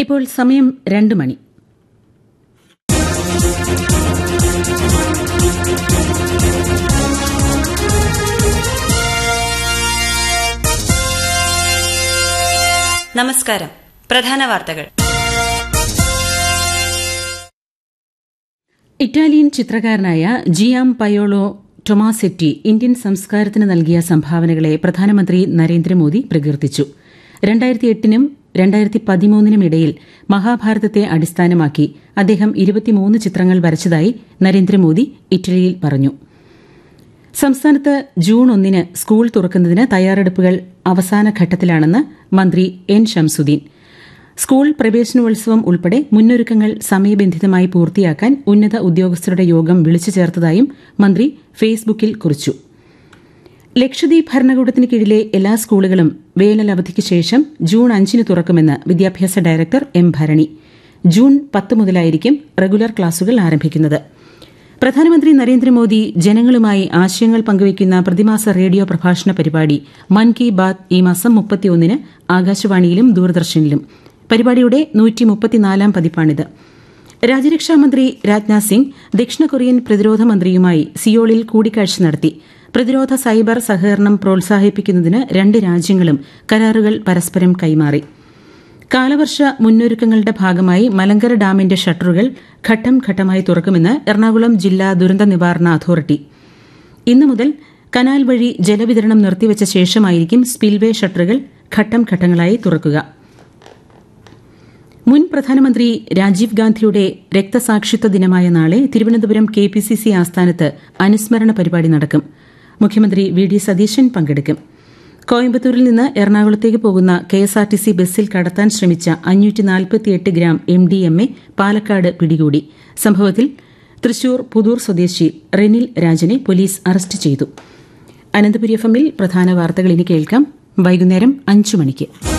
ഇപ്പോൾ സമയം രണ്ട് മണി നമസ്കാരം പ്രധാന വാർത്തകൾ ഇറ്റാലിയൻ ചിത്രകാരനായ ജിയാം പയോളോ ടൊമാസെറ്റി ഇന്ത്യൻ സംസ്കാരത്തിന് നൽകിയ സംഭാവനകളെ പ്രധാനമന്ത്രി നരേന്ദ്രമോദി പ്രകീർത്തിച്ചു രണ്ടായിരത്തി എട്ടിനും രണ്ടായിരത്തി പതിമൂന്നിനും ഇടയിൽ മഹാഭാരതത്തെ അടിസ്ഥാനമാക്കി അദ്ദേഹം ഇരുപത്തിമൂന്ന് ചിത്രങ്ങൾ വരച്ചതായി നരേന്ദ്രമോദി ഇറ്റലിയിൽ പറഞ്ഞു സംസ്ഥാനത്ത് ജൂൺ ഒന്നിന് സ്കൂൾ തുറക്കുന്നതിന് തയ്യാറെടുപ്പുകൾ അവസാന ഘട്ടത്തിലാണെന്ന് മന്ത്രി എൻ ഷംസുദ്ദീൻ സ്കൂൾ പ്രവേശനോത്സവം ഉൾപ്പെടെ മുന്നൊരുക്കങ്ങൾ സമയബന്ധിതമായി പൂർത്തിയാക്കാൻ ഉന്നത ഉദ്യോഗസ്ഥരുടെ യോഗം വിളിച്ചു ചേർത്തതായും മന്ത്രി ഫേസ്ബുക്കിൽ കുറിച്ചു ലക്ഷദ്വീപ് ഭരണകൂടത്തിന് കീഴിലെ എല്ലാ സ്കൂളുകളും വേനൽ അവധിക്ക് ശേഷം ജൂൺ അഞ്ചിന് തുറക്കുമെന്ന് വിദ്യാഭ്യാസ ഡയറക്ടർ എം ഭരണി ജൂൺ പത്ത് മുതലായിരിക്കും റെഗുലർ ക്ലാസുകൾ ആരംഭിക്കുന്നത് പ്രധാനമന്ത്രി നരേന്ദ്രമോദി ജനങ്ങളുമായി ആശയങ്ങൾ പങ്കുവയ്ക്കുന്ന പ്രതിമാസ റേഡിയോ പ്രഭാഷണ പരിപാടി മൻ കി ബാത് ഈ മാസം മുപ്പത്തിയൊന്നിന് ആകാശവാണിയിലും ദൂരദർശനിലും പരിപാടിയുടെ നൂറ്റിമുപ്പത്തിനാലാം പതിപ്പാണിത് രാജ്യരക്ഷാമന്ത്രി രാജ്നാഥ് സിംഗ് ദക്ഷിണ കൊറിയൻ പ്രതിരോധ മന്ത്രിയുമായി സിയോളിൽ കൂടിക്കാഴ്ച നടത്തി പ്രതിരോധ സൈബർ സഹകരണം പ്രോത്സാഹിപ്പിക്കുന്നതിന് രണ്ട് രാജ്യങ്ങളും കരാറുകൾ പരസ്പരം കൈമാറി കാലവർഷ മുന്നൊരുക്കങ്ങളുടെ ഭാഗമായി മലങ്കര ഡാമിന്റെ ഷട്ടറുകൾ ഘട്ടം ഘട്ടമായി തുറക്കുമെന്ന് എറണാകുളം ജില്ലാ ദുരന്ത നിവാരണ അതോറിറ്റി ഇന്നു മുതൽ കനാൽ വഴി ജലവിതരണം നിർത്തിവച്ച ശേഷമായിരിക്കും സ്പിൽവേ ഷട്ടറുകൾ ഘട്ടം ഘട്ടങ്ങളായി തുറക്കുക മുൻ പ്രധാനമന്ത്രി രാജീവ് ഗാന്ധിയുടെ രക്തസാക്ഷിത്വ ദിനമായ നാളെ Thiruvananthapuram K P C C ആസ്ഥാനത്ത് അനുസ്മരണ പരിപാടി നടക്കും മുഖ്യമന്ത്രി വി ഡി സതീശൻ പങ്കെടുക്കും കോയമ്പത്തൂരിൽ നിന്ന് എറണാകുളത്തേക്ക് പോകുന്ന K S R T C ബസ്സിൽ കടത്താൻ ശ്രമിച്ച അഞ്ഞൂറ്റി gram M D M A Palakkad പിടികൂടി സംഭവത്തിൽ തൃശൂർ പുതൂർ സ്വദേശി റെനിൽ രാജനെ പോലീസ് അറസ്റ്റ് ചെയ്തു അനന്തപുരി എഫ് എമ്മിൽ പ്രധാന വാർത്തകൾ ഇനി കേൾക്കാം വൈകുന്നേരം അഞ്ചു മണിക്ക്